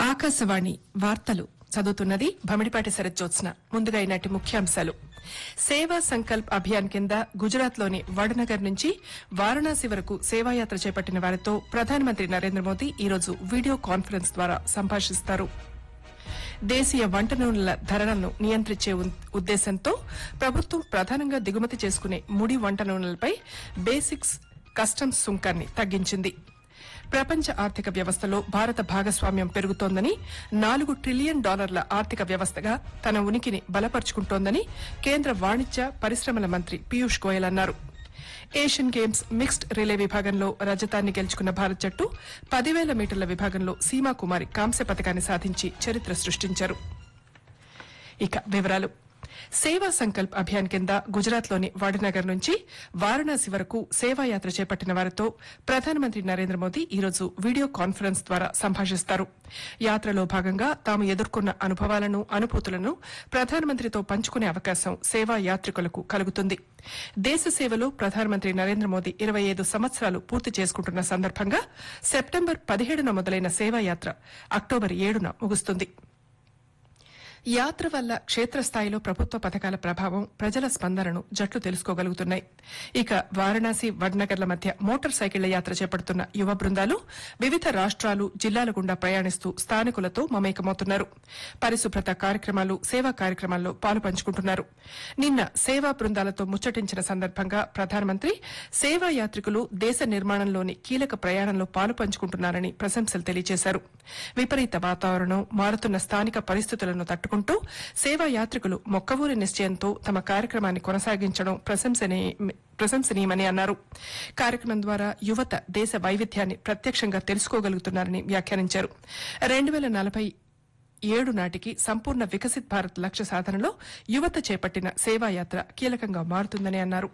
ఆకాశవాణి వార్తలు చదువుతున్నది భమిడిపాటి శరజ్జోత్స్న ముందుగా ఈనాటి ముఖ్యాంశాలు సేవా సంకల్ప్ అభియాన్ కింద గుజరాత్లోని వడనగర్ నుంచి వారణాసి వరకు సేవాయాత్ర చేపట్టిన వారితో ప్రధానమంత్రి నరేంద్ర మోదీ ఈరోజు వీడియో కాన్ఫరెన్స్ ద్వారా సంభాషిస్తారు దేశీయ వంట నూనెల ధరలను నియంత్రించే ఉన్- ఉద్దేశంతో ప్రభుత్వం ప్రధానంగా దిగుమతి చేసుకునే ముడి వంట నూనెలపై బేసిక్స్ కస్టమ్స్ సుంకాన్ని తగ్గించింది ప్రపంచ ఆర్థిక వ్యవస్థలో భారత భాగస్వామ్యం పెరుగుతోందని నాలుగు ట్రిలియన్ డాలర్ల ఆర్థిక వ్యవస్థగా తన ఉనికిని బలపరుచుకుంటోందని కేంద్ర వాణిజ్య పరిశ్రమల మంత్రి పీయూష్ గోయల్ అన్నారు ఏషియన్ గేమ్స్ మిక్స్డ్ రిలే విభాగంలో రజతాన్ని గెలుచుకున్న భారత్ జట్టు పదివేల మీటర్ల విభాగంలో సీమా కుమారి కాంస్య పథకాన్ని సాధించి చరిత్ర సృష్టించారు ఇక వివరాలు సేవా సంకల్ప్ అభియాన్ కింద గుజరాత్లోని వాడినగర్ నుంచి వారణాసి వరకు సేవాయాత్ర చేపట్టిన వారితో ప్రధానమంత్రి నరేంద్ర మోదీ ఈరోజు వీడియో కాన్ఫరెన్స్ ద్వారా సంభాషిస్తారు యాత్రలో భాగంగా తాము ఎదుర్కొన్న అనుభవాలను అనుభూతులను ప్రధానమంత్రితో పంచుకునే అవకాశం సేవా యాత్రికులకు కలుగుతుంది దేశ సేవలో ప్రధానమంత్రి నరేంద్ర మోదీ ఇరవై ఐదు సంవత్సరాలు పూర్తి చేసుకుంటున్న సందర్భంగా సెప్టెంబర్ పదిహేడున మొదలైన సేవాయాత్ర అక్టోబర్ ఏడున ముగుస్తుంది యాత్ర వల్ల క్షేత్రస్థాయిలో ప్రభుత్వ పథకాల ప్రభావం ప్రజల స్పందనను జట్లు తెలుసుకోగలుగుతున్నాయి ఇక వారణాసి వడ్నగర్ల మధ్య మోటార్ సైకిళ్ల యాత్ర చేపడుతున్న యువ బృందాలు వివిధ రాష్ట్రాలు జిల్లాల గుండా ప్రయాణిస్తూ స్థానికులతో మమేకమవుతున్నారు పరిశుభ్రత కార్యక్రమాలు సేవా కార్యక్రమాల్లో పాలు పంచుకుంటున్నారు నిన్న సేవా బృందాలతో ముచ్చటించిన సందర్భంగా ప్రధానమంత్రి సేవా యాత్రికులు దేశ నిర్మాణంలోని కీలక ప్రయాణంలో పాలు పంచుకుంటున్నారని ప్రశంసలు తెలియజేశారు విపరీత వాతావరణం మారుతున్న స్థానిక పరిస్థితులను తట్టుకుంటూ సేవా యాత్రికులు మొక్కవూరి నిశ్చయంతో తమ కార్యక్రమాన్ని కొనసాగించడం ప్రశంసనీ- ప్రశంసనీయమని అన్నారు కార్యక్రమం ద్వారా యువత దేశ వైవిధ్యాన్ని ప్రత్యక్షంగా తెలుసుకోగలుగుతున్నారని వ్యాఖ్యానించారు రెండు వేల నలభై ఏడు నాటికి సంపూర్ణ వికసిత్ భారత్ లక్ష్య సాధనలో యువత చేపట్టిన సేవాయాత్ర కీలకంగా మారుతుందని అన్నారు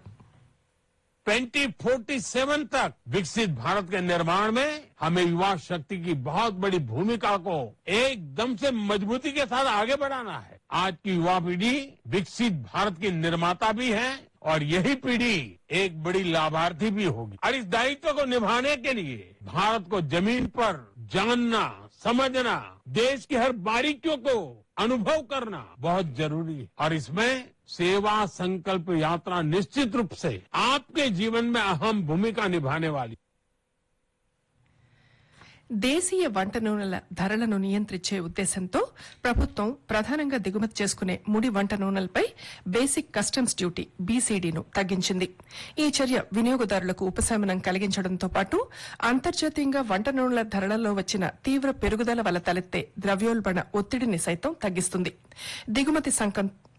2047 तक विकसित भारत के निर्माण में हमें युवा शक्ति की बहुत बड़ी भूमिका को एकदम से मजबूती के साथ आगे बढ़ाना है आज की युवा पीढ़ी विकसित भारत की निर्माता भी है और यही पीढ़ी एक बड़ी लाभार्थी भी होगी और इस दायित्व को निभाने के लिए भारत को जमीन पर जानना समझना देश की हर बारीकियों को अनुभव करना बहुत जरूरी है और इसमें सेवा संकल्प यात्रा निश्चित रूप से आपके जीवन में अहम भूमिका निभाने वाली దేశీయ వంట నూనెల ధరలను నియంత్రించే ఉద్దేశంతో ప్రభుత్వం ప్రధానంగా దిగుమతి చేసుకునే ముడి వంట నూనెలపై బేసిక్ కస్టమ్స్ డ్యూటీ బీసీడీను తగ్గించింది ఈ చర్య వినియోగదారులకు ఉపశమనం కలిగించడంతో పాటు అంతర్జాతీయంగా వంట నూనెల ధరలలో వచ్చిన తీవ్ర పెరుగుదల వల్ల తలెత్తే ద్రవ్యోల్బణ ఒత్తిడిని సైతం తగ్గిస్తుంది దిగుమతి సంకం